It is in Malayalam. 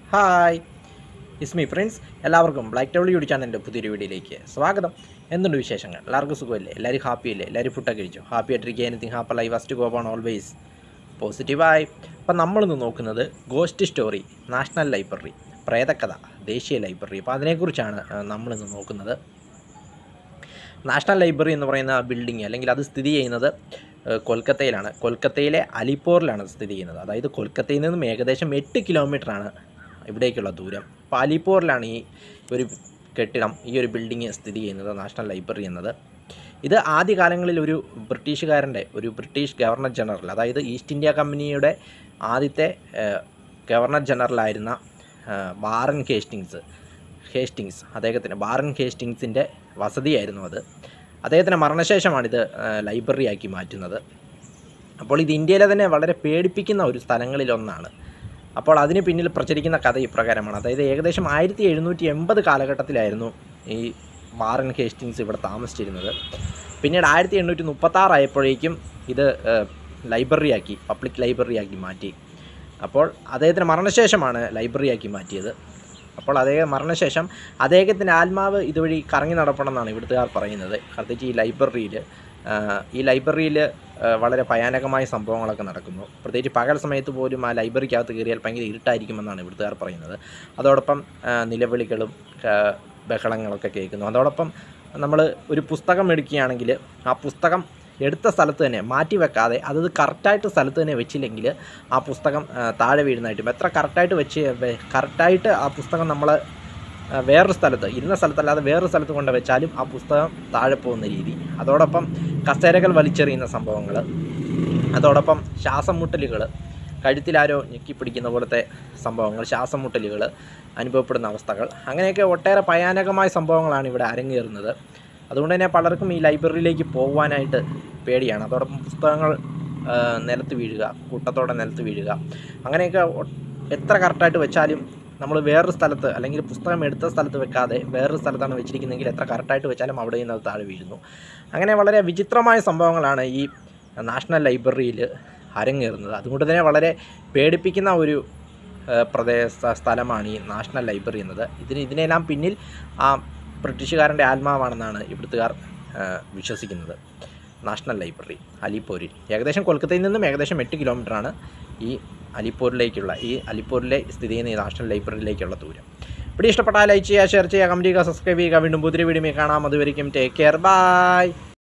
ഹായ് ഇസ്മി ഫ്രണ്ട്സ് എല്ലാവർക്കും ബ്ലാക്ക് ടൗളി യൂടി ചാനലിൻ്റെ പുതിയൊരു വീഡിയോയിലേക്ക് സ്വാഗതം എന്തുണ്ട് വിശേഷങ്ങൾ എല്ലാവർക്കും സുഖമല്ലേ എല്ലാവരും ഹാപ്പി അല്ലേ എല്ലാവരും ഫുഡൊക്കെ കഴിച്ചു ഹാപ്പി ആയിട്ടിരിക്കുക എനിത്തിങ് ഹാപ്പി ലൈ ഫസ്റ്റ് ഗോപ്പ് ഓൺ ഓൾവേസ് പോസിറ്റീവായി അപ്പം നമ്മളിന്ന് നോക്കുന്നത് ഗോസ്റ്റ് സ്റ്റോറി നാഷണൽ ലൈബ്രറി പ്രേതകഥ ദേശീയ ലൈബ്രറി അപ്പോൾ അതിനെക്കുറിച്ചാണ് ആ, നമ്മളിന്ന് നോക്കുന്നത് നാഷണൽ ലൈബ്രറി എന്ന് പറയുന്ന ബിൽഡിംഗ് അല്ലെങ്കിൽ അത് സ്ഥിതി ചെയ്യുന്നത് ഏഹ്, കൊൽക്കത്തയിലാണ് കൊൽക്കത്തയിലെ അലിപ്പോറിലാണ് അത് സ്ഥിതി ചെയ്യുന്നത് അതായത് കൊൽക്കത്തയിൽ നിന്നും ഏകദേശം എട്ട് കിലോമീറ്ററാണ് ഇവിടേക്കുള്ള ദൂരം അപ്പോൾ അലിപ്പോറിലാണ് ഈ ഒരു കെട്ടിടം ഈ ഒരു ബിൽഡിംഗ് സ്ഥിതി ചെയ്യുന്നത് നാഷണൽ ലൈബ്രറി എന്നത് ഇത് ആദ്യകാലങ്ങളിൽ ഒരു ബ്രിട്ടീഷുകാരൻ്റെ ഒരു ബ്രിട്ടീഷ് ഗവർണർ ജനറൽ അതായത് ഈസ്റ്റ് ഇന്ത്യ കമ്പനിയുടെ ആദ്യത്തെ ഏഹ്, ഗവർണർ ജനറലായിരുന്ന ഏഹ്, വാറൻ ഹേസ്റ്റിങ്സ് ഹേസ്റ്റിങ്സ് അദ്ദേഹത്തിന് ബാറൻ ഹേസ്റ്റിങ്സിൻ്റെ വസതിയായിരുന്നു അത് അദ്ദേഹത്തിൻ്റെ മരണശേഷമാണിത് ഏഹ്, ലൈബ്രറിയാക്കി മാറ്റുന്നത് അപ്പോൾ ഇത് ഇന്ത്യയിലെ തന്നെ വളരെ പേടിപ്പിക്കുന്ന ഒരു സ്ഥലങ്ങളിലൊന്നാണ് അപ്പോൾ അതിന് പിന്നിൽ പ്രചരിക്കുന്ന കഥ ഇപ്രകാരമാണ് അതായത് ഏകദേശം ആയിരത്തി എഴുന്നൂറ്റി എൺപത് കാലഘട്ടത്തിലായിരുന്നു ഈ വാറൻ ഹേസ്റ്റിങ്സ് ഇവിടെ താമസിച്ചിരുന്നത് പിന്നീട് ആയിരത്തി എണ്ണൂറ്റി മുപ്പത്താറായപ്പോഴേക്കും ഇത് ഏഹ്, ലൈബ്രറിയാക്കി പബ്ലിക് ലൈബ്രറിയാക്കി മാറ്റി അപ്പോൾ അദ്ദേഹത്തിന് മരണശേഷമാണ് ലൈബ്രറിയാക്കി മാറ്റിയത് അപ്പോൾ അദ്ദേഹം മരണശേഷം അദ്ദേഹത്തിൻ്റെ ആത്മാവ് ഇതുവഴി കറങ്ങി നടപ്പണമെന്നാണ് ഇവിടുത്തുകാർ പറയുന്നത് പ്രത്യേകിച്ച് ഈ ലൈബ്രറിയിൽ ഈ ലൈബ്രറിയിൽ വളരെ ഭയാനകമായ സംഭവങ്ങളൊക്കെ നടക്കുന്നു പ്രത്യേകിച്ച് പകൽ സമയത്ത് പോലും ആ ലൈബ്രറിക്കകത്ത് കയറിയാൽ ഭയങ്കര ഇരുട്ടായിരിക്കുമെന്നാണ് ഇവിടുത്തുകാർ പറയുന്നത് അതോടൊപ്പം ആ, നിലവിളികളും ആ, ബഹളങ്ങളൊക്കെ കേൾക്കുന്നു അതോടൊപ്പം നമ്മൾ ഒരു പുസ്തകം എടുക്കുകയാണെങ്കിൽ ആ പുസ്തകം എടുത്ത സ്ഥലത്ത് തന്നെ മാറ്റി വെക്കാതെ അത് കറക്റ്റായിട്ട് സ്ഥലത്ത് തന്നെ വെച്ചില്ലെങ്കിൽ ആ പുസ്തകം ആ, താഴെ വീഴുന്നതായിട്ടും എത്ര കറക്റ്റായിട്ട് വെച്ച് വെ- കറക്റ്റായിട്ട് ആ പുസ്തകം നമ്മൾ വേറൊരു സ്ഥലത്ത് ഇരുന്ന സ്ഥലത്തല്ലാതെ വേറൊരു സ്ഥലത്ത് കൊണ്ട് വെച്ചാലും ആ പുസ്തകം താഴെ പോകുന്ന രീതി അതോടൊപ്പം കസേരകൾ വലിച്ചെറിയുന്ന സംഭവങ്ങൾ അതോടൊപ്പം ശ്വാസം മുട്ടലുകൾ കഴുത്തിലാരോ ഞെക്കിപ്പിടിക്കുന്ന പോലത്തെ സംഭവങ്ങൾ ശ്വാസം മുട്ടലുകൾ അനുഭവപ്പെടുന്ന അവസ്ഥകൾ അങ്ങനെയൊക്കെ ഒട്ടേറെ ഭയാനകമായ സംഭവങ്ങളാണ് ഇവിടെ അരങ്ങേറുന്നത് അതുകൊണ്ട് തന്നെ പലർക്കും ഈ ലൈബ്രറിയിലേക്ക് പോകുവാനായിട്ട് പേടിയാണ് അതോടൊപ്പം പുസ്തകങ്ങൾ ആ, നിലത്ത് വീഴുക കൂട്ടത്തോടെ നിലത്ത് വീഴുക അങ്ങനെയൊക്കെ ഒ- എത്ര കറക്റ്റായിട്ട് വെച്ചാലും നമ്മൾ വേറൊരു സ്ഥലത്ത് അല്ലെങ്കിൽ പുസ്തകം എടുത്ത സ്ഥലത്ത് വെക്കാതെ വേറൊരു സ്ഥലത്താണ് വെച്ചിരിക്കുന്നതെങ്കിൽ എത്ര കറക്റ്റായിട്ട് വെച്ചാലും അവിടെ നിന്ന് അത് താഴെ വീഴുന്നു അങ്ങനെ വളരെ വിചിത്രമായ സംഭവങ്ങളാണ് ഈ നാഷണൽ ലൈബ്രറിയിൽ അരങ്ങേറുന്നത് അതുകൊണ്ട് തന്നെ വളരെ പേടിപ്പിക്കുന്ന ഒരു ഏഹ്, പ്രദേശ സ്ഥലമാണ് ഈ നാഷണൽ ലൈബ്രറി എന്നത് ഇതിന് ഇതിനെല്ലാം പിന്നിൽ ആ ബ്രിട്ടീഷുകാരൻ്റെ ആത്മാവാണെന്നാണ് ഇവിടുത്തുകാർ ഏഹ്, വിശ്വസിക്കുന്നത് നാഷണൽ ലൈബ്രറി അലിപ്പോരിൽ ഏകദേശം കൊൽക്കത്തയിൽ നിന്നും ഏകദേശം എട്ട് കിലോമീറ്ററാണ് ഈ അലിപ്പൂരിലേക്കുള്ള ഈ അലിപ്പൂരിലെ സ്ഥിതി ചെയ്യുന്ന ഈ നാഷണൽ ലൈബ്രറിയിലേക്കുള്ള ദൂരം ഇവിടെ ഇഷ്ടപ്പെട്ടാൽ ലൈക്ക് ചെയ്യുക ഷെയർ ചെയ്യുക കമൻറ്റ് ചെയ്യുക സബ്സ്ക്രൈബ് ചെയ്യുക വീണ്ടും പുതിയ വീഡിയോ കാണാം അതുവരെയും ടേക്ക് കെയർ ബൈ